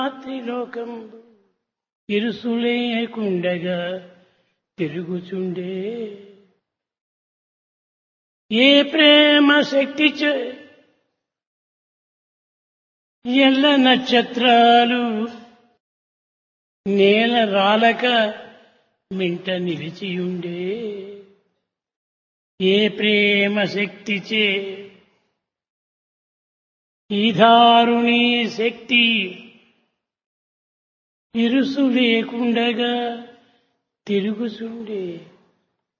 త్రిలోకం ఇరుసులేకుండగా తిరుగుచుండే ఏ ప్రేమ శక్తి చే ఎల్ల నక్షత్రాలు నేల రాలక మింట నిలిచియుండే ఏ ప్రేమ శక్తిచే ఈ దారుణీ శక్తి ఇరుసు లేకుండగా తిరుగుచుండే